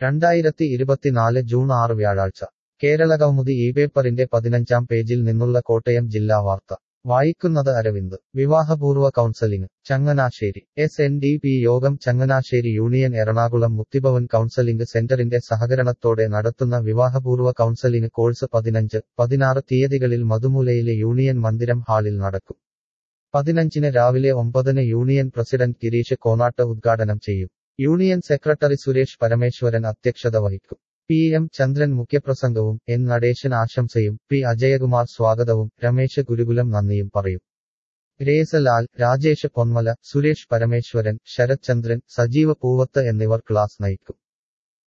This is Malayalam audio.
രണ്ടായിരത്തി ഇരുപത്തിനാല് ജൂൺ ആറ് വ്യാഴാഴ്ച കേരളകൗമുദി ഈ പേപ്പറിന്റെ പതിനഞ്ചാം പേജിൽ നിന്നുള്ള കോട്ടയം ജില്ലാ വാർത്ത വായിക്കുന്നത് അരവിന്ദ് വിവാഹപൂർവ്വ counselling Changanassery S N D P Yogam Changanassery union Ernakulam Mukthi Bhavan counselling സെന്ററിന്റെ സഹകരണത്തോടെ നടത്തുന്ന വിവാഹപൂർവ്വ കൗൺസലിംഗ് കോഴ്സ് പതിനഞ്ച് പതിനാറ് തീയതികളിൽ മധുമൂലയിലെ യൂണിയൻ മന്ദിരം ഹാളിൽ നടക്കും പതിനഞ്ചിന് രാവിലെ ഒമ്പതിന് യൂണിയൻ പ്രസിഡന്റ് ഗിരീഷ് കോനാട്ട് ഉദ്ഘാടനം ചെയ്യും യൂണിയൻ സെക്രട്ടറി സുരേഷ് പരമേശ്വരൻ അധ്യക്ഷത വഹിക്കും പി എം ചന്ദ്രൻ മുഖ്യപ്രസംഗവും എൻ നടേശൻ ആശംസയും പി അജയകുമാർ സ്വാഗതവും രമേശ് ഗുരുകുലം നന്ദിയും പറയും ഗ്രേസ ലാൽ രാജേഷ് പൊന്മല സുരേഷ് പരമേശ്വരൻ ശരത് ചന്ദ്രൻ സജീവ പൂവത്ത് എന്നിവർ ക്ലാസ് നയിക്കും